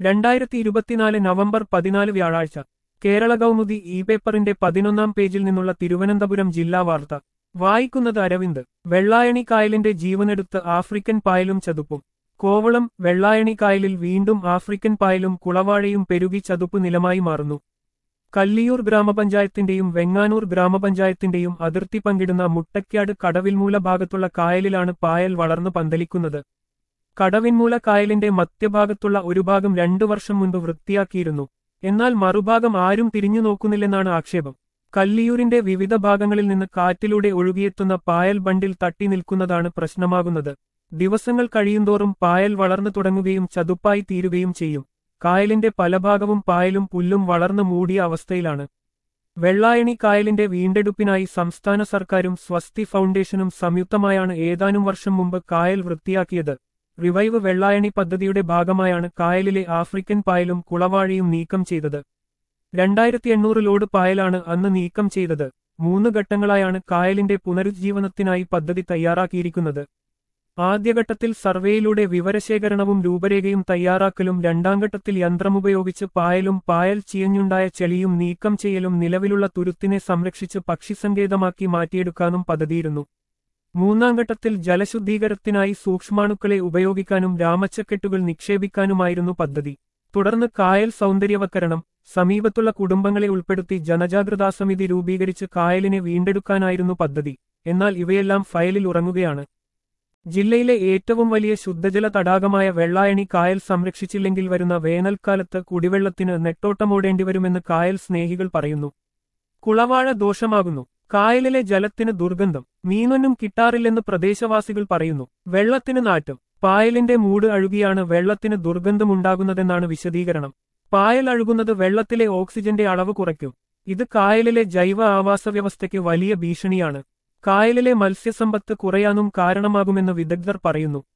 രണ്ടായിരത്തി ഇരുപത്തിനാല് നവംബർ പതിനാല് വ്യാഴാഴ്ച കേരള കൗമുദി ഇ പേപ്പറിന്റെ പതിനൊന്നാം പേജിൽ നിന്നുള്ള തിരുവനന്തപുരം ജില്ലാ വാർത്ത വായിക്കുന്നത് അരവിന്ദ് വെള്ളായണി കായലിന്റെ ജീവനെടുത്ത് ആഫ്രിക്കൻ പായലും ചതുപ്പും കോവളം വെള്ളായണി കായലിൽ വീണ്ടും ആഫ്രിക്കൻ പായലും കുളവാഴയും പെരുകി ചതുപ്പ് നിലമായി മാറുന്നു കല്ലിയൂർ ഗ്രാമപഞ്ചായത്തിന്റെയും വെങ്ങാനൂർ ഗ്രാമപഞ്ചായത്തിന്റെയും അതിർത്തി പങ്കിടുന്ന മുട്ടയ്ക്കാട് കടവിൽമൂല ഭാഗത്തുള്ള കായലിലാണ് പായൽ വളർന്നു പന്തലിക്കുന്നത് കടവിൻമൂല കായലിന്റെ മധ്യഭാഗത്തുള്ള ഒരു ഭാഗം രണ്ടു വർഷം മുൻപ് വൃത്തിയാക്കിയിരുന്നു എന്നാൽ മറുഭാഗം ആരും തിരിഞ്ഞു നോക്കുന്നില്ലെന്നാണ് ആക്ഷേപം കല്ലിയൂരിന്റെ വിവിധ ഭാഗങ്ങളിൽ നിന്ന് കാറ്റിലൂടെ ഒഴുകിയെത്തുന്ന പായൽ ബണ്ടിൽ തട്ടി നിൽക്കുന്നതാണ് പ്രശ്നമാകുന്നത് ദിവസങ്ങൾ കഴിയുന്തോറും പായൽ വളർന്നു തുടങ്ങുകയും ചതുപ്പായി തീരുകയും ചെയ്യും കായലിന്റെ പല ഭാഗവും പായലും പുല്ലും വളർന്നു മൂടിയ അവസ്ഥയിലാണ് വെള്ളായണി കായലിന്റെ വീണ്ടെടുപ്പിനായി സംസ്ഥാന സർക്കാരും സ്വസ്തി ഫൗണ്ടേഷനും സംയുക്തമായാണ് ഏതാനും വർഷം മുമ്പ് കായൽ വൃത്തിയാക്കിയത് റിവൈവ് വെള്ളായണി പദ്ധതിയുടെ ഭാഗമായാണ് കായലിലെ ആഫ്രിക്കൻ പായലും കുളവാഴിയും നീക്കം ചെയ്തത് രണ്ടായിരത്തി എണ്ണൂറ് ലോഡ് പായലാണ് അന്ന് നീക്കം ചെയ്തത് മൂന്ന് ഘട്ടങ്ങളായാണ് കായലിന്റെ പുനരുജ്ജീവനത്തിനായി പദ്ധതി തയ്യാറാക്കിയിരിക്കുന്നത് ആദ്യഘട്ടത്തിൽ സർവേയിലൂടെ വിവരശേഖരണവും രൂപരേഖയും തയ്യാറാക്കലും രണ്ടാം ഘട്ടത്തിൽ യന്ത്രമുപയോഗിച്ച് പായലും പായൽ ചീയഞ്ഞുണ്ടായ ചെളിയും നീക്കം ചെയ്യലും നിലവിലുള്ള തുരുത്തിനെ സംരക്ഷിച്ച് പക്ഷിസങ്കേതമാക്കി മാറ്റിയെടുക്കാനും പദ്ധതിയിരുന്നു മൂന്നാം ഘട്ടത്തിൽ ജലശുദ്ധീകരണത്തിനായി സൂക്ഷ്മാണുക്കളെ ഉപയോഗിക്കാനും രാമച്ചക്കെട്ടുകൾ നിക്ഷേപിക്കാനുമായിരുന്നു പദ്ധതി തുടർന്ന് കായൽ സൗന്ദര്യവൽക്കരണം സമീപത്തുള്ള കുടുംബങ്ങളെ ഉൾപ്പെടുത്തി ജനജാഗ്രതാ സമിതി രൂപീകരിച്ച് കായലിനെ വീണ്ടെടുക്കാനായിരുന്നു പദ്ധതി എന്നാൽ ഇവയെല്ലാം ഫയലിൽ ഉറങ്ങുകയാണ് ജില്ലയിലെ ഏറ്റവും വലിയ ശുദ്ധജല തടാകമായ വെള്ളായണി കായൽ സംരക്ഷിച്ചില്ലെങ്കിൽ വരുന്ന വേനൽക്കാലത്ത് കുടിവെള്ളത്തിന് നെട്ടോട്ടമോടേണ്ടിവരുമെന്ന് കായൽ സ്നേഹികൾ പറയുന്നു കുളവാഴ ദോഷമാകുന്നു കായലിലെ ജലത്തിന് ദുർഗന്ധം മീനൊന്നും കിട്ടാറില്ലെന്ന് പ്രദേശവാസികൾ പറയുന്നു വെള്ളത്തിന് നാറ്റം പായലിന്റെ മൂട് അഴുകിയാണ് വെള്ളത്തിന് ദുർഗന്ധമുണ്ടാകുന്നതെന്നാണ് വിശദീകരണം പായൽ അഴുകുന്നത് വെള്ളത്തിലെ ഓക്സിജന്റെ അളവ് കുറയ്ക്കും ഇത് കായലിലെ ജൈവ ആവാസ വ്യവസ്ഥയ്ക്ക് വലിയ ഭീഷണിയാണ് കായലിലെ മത്സ്യസമ്പത്ത് കുറയാനും കാരണമാകുമെന്ന് വിദഗ്ധർ പറയുന്നു